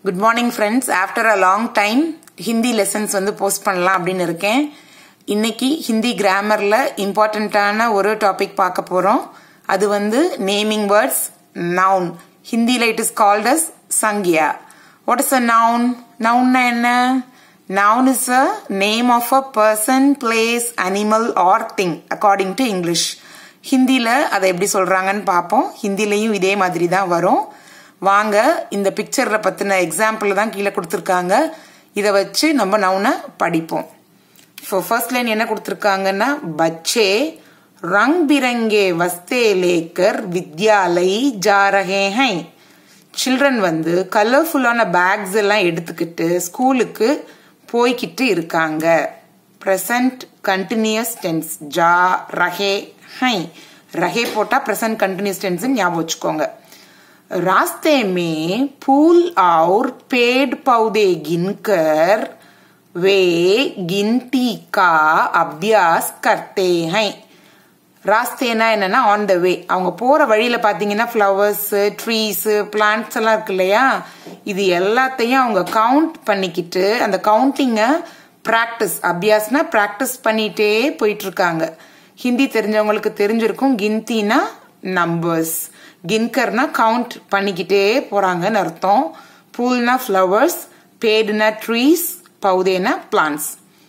good morning friends after a long time Hindi lessons வந்து post பண்ணலாம் அப்படின்னு இருக்கேன் இன்னைக்கு ஹிந்தி கிராமரில் இம்பார்ட்டண்ட்டான ஒரு டாபிக் பார்க்க போகிறோம் அது வந்து நேமிங் வேர்ட்ஸ் நவுன் ஹிந்தியில் இட் இஸ் கால்ட் அஸ் சங்கியா வாட் இஸ் அ நவுன் நவுன்னா என்ன noun is a name of a person place animal or thing according to English ஹிந்தியில் அதை எப்படி சொல்கிறாங்கன்னு பார்ப்போம் ஹிந்திலையும் இதே மாதிரி தான் வரும் வாங்க இந்த பிக்சரில் பற்றின எக்ஸாம்பிள் தான் கீழே கொடுத்துருக்காங்க இதை வச்சு நம்ம நவுனை படிப்போம் ஸோ ஃபர்ஸ்ட் லைன் என்ன கொடுத்துருக்காங்கன்னா பச்சே ரங் பிரங்கே வஸ்தே லேக்கர் வித்யாலய் ஜா ரஹே ஹை சில்ட்ரன் வந்து கலர்ஃபுல்லான பேக்ஸ் எல்லாம் எடுத்துக்கிட்டு ஸ்கூலுக்கு போய்கிட்டு இருக்காங்க ப்ரெசன்ட் கண்டினியூஸ் டென்ஸ் ஜா ரஹே ஹை ரஹே போட்டால் ப்ரெசன்ட் கண்டினியூஸ் டென்ஸ் ஞாபகம் வச்சுக்கோங்க रास्ते में फूल और पेड़ पौधे गिनकर वे गिनती का अभ्यास करते हैं ராஸ்தேனா என்னன்னா ஆன் த வே அவங்க போற வழியில பாத்தீங்கன்னா ஃப்ளவர்ஸ் ட்ரீஸ் பிளான்ட்ஸ் எல்லாம் இருக்கு இல்லையா இது எல்லாத்தையும் அவங்க கவுண்ட் பண்ணிக்கிட்டு அந்த கவுண்டிங்க ப்ராக்டிஸ் அபியாஸ்னா ப்ராக்டிஸ் பண்ணிட்டே போயிட்டு இருக்காங்க ஹிந்தி தெரிஞ்சவங்களுக்கு தெரிஞ்சிருக்கும் கின்தினா நம்பர்ஸ் கின்கர்னா கவுண்ட் பண்ணிக்கிட்டே போறாங்கன்னு அர்த்தம் பூல்னா ஃப்ளவர்ஸ் பேடுனா ட்ரீஸ் பௌதேனா பிளான்ஸ்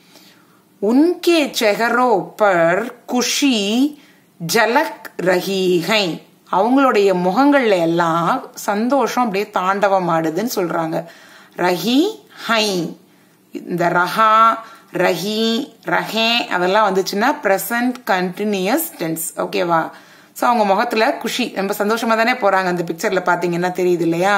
உன்கே செஹரோ பர் குஷி ஜலக் ரஹீஹை அவங்களுடைய முகங்கள்ல எல்லாம் சந்தோஷம் அப்படியே தாண்டவம் ஆடுதுன்னு சொல்றாங்க ரஹி ஹை இந்த ரஹா ரஹி ரஹே அதெல்லாம் வந்துச்சுன்னா ப்ரெசன்ட் கண்டினியூஸ் டென்ஸ் ஓகேவா ஸோ அவங்க முகத்துல குஷி ரொம்ப சந்தோஷமா தானே போறாங்க அந்த பிக்சர்ல பாத்தீங்கன்னா தெரியுது இல்லையா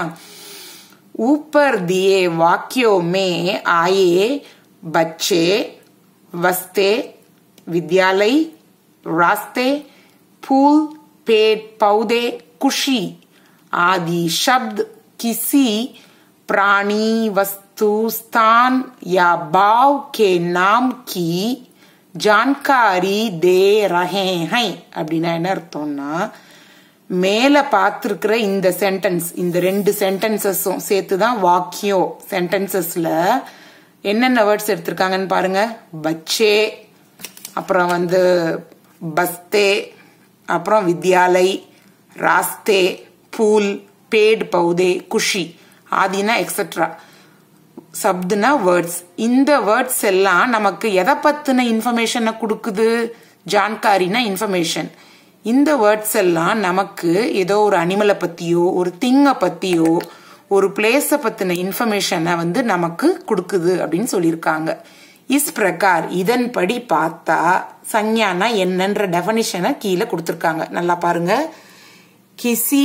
ஊப்பர் தியே வாக்கியோ மே ஆயே பச்சே வஸ்தே வித்யாலய் रास्ते फूल पेड़ पौधे खुशी आदि शब्द किसी प्राणी वस्तु स्थान या भाव के नाम की ஜான்காரி தே ரஹே ஹை அப்படின்னா என்ன அர்த்தம்னா மேல பார்த்துருக்கிற இந்த சென்டென்ஸ் இந்த ரெண்டு சென்டென்சஸும் சேர்த்து தான் வாக்கியோ சென்டென்சஸ்ல என்னென்ன வேர்ட்ஸ் எடுத்திருக்காங்கன்னு பாருங்க பச்சே அப்புறம் வந்து பஸ்தே அப்புறம் வித்யாலய் ராஸ்தே பூல் பேட் பௌதே குஷி ஆதினா எக்ஸெட்ரா சப்துனா வேர்ட்ஸ் இந்த வேர்ட்ஸ் எல்லாம் நமக்கு எதை பத்தின இன்ஃபர்மேஷனை கொடுக்குது ஜான்காரினா இன்ஃபர்மேஷன் இந்த வேர்ட்ஸ் எல்லாம் நமக்கு ஏதோ ஒரு அனிமலை பத்தியோ ஒரு திங்கை பத்தியோ ஒரு பிளேஸை பத்தின இன்ஃபர்மேஷனை வந்து நமக்கு கொடுக்குது அப்படின்னு சொல்லியிருக்காங்க இஸ் பிரகார் இதன்படி பார்த்தா சஞ்ஞானா என்னன்ற டெபனிஷனை கீழே கொடுத்துருக்காங்க நல்லா பாருங்க கிசி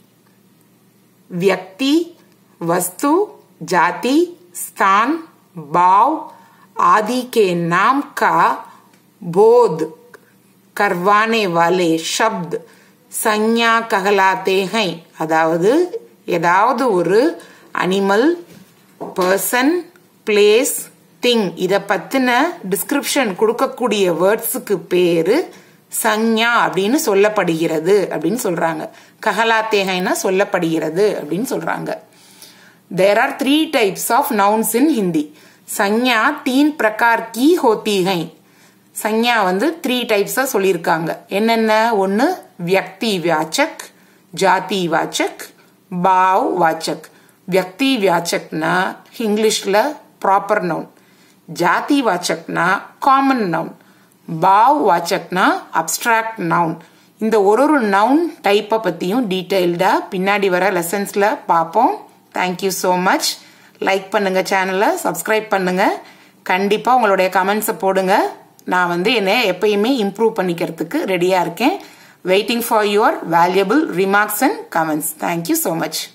व्यक्ति वस्तु जाति स्थान भाव आदि के नाम का बोध करवाने वाले शब्द संज्ञा कहलाते हैं அதாவது ஏதாவது ஒரு அனிமல் பர்சன் பிளேஸ் திங் இத பத்தின டிஸ்கிரிப்ஷன் கொடுக்கக்கூடிய வேர்ட்ஸுக்கு பேரு சஞ்ஞா அப்படின்னு சொல்லப்படுகிறது அப்படின்னு சொல்றாங்க கஹலாத்தேகைனா சொல்லப்படுகிறது அப்படின்னு சொல்றாங்க there are three types of nouns in Hindi சஞ்ஞா தீன் பிரகார் கி ஹோத்தி ஹை சஞ்ஞா வந்து த்ரீ டைப்ஸா சொல்லியிருக்காங்க என்னென்ன ஒன்னு வியக்தி வியாச்சக் ஜாதி வாச்சக் பாவ் வாச்சக் வியக்தி வியாச்சக்னா இங்கிலீஷ்ல ப்ராப்பர் நவுன் ஜாதி வாச்சக்னா காமன் நவுன் பாவ் வாச்சக்னா அப்டிராக்ட் நவுன் இந்த ஒரு ஒரு நவுன் டைப்பை பற்றியும் டீட்டெயில்டாக பின்னாடி வர லெசன்ஸில் பார்ப்போம் தேங்க்யூ ஸோ மச் லைக் பண்ணுங்க சேனலை சப்ஸ்கிரைப் பண்ணுங்க கண்டிப்பாக உங்களுடைய கமெண்ட்ஸை போடுங்க நான் வந்து என்னை எப்பயுமே இம்ப்ரூவ் பண்ணிக்கிறதுக்கு ரெடியாக இருக்கேன் waiting for your valuable remarks and comments thank you so much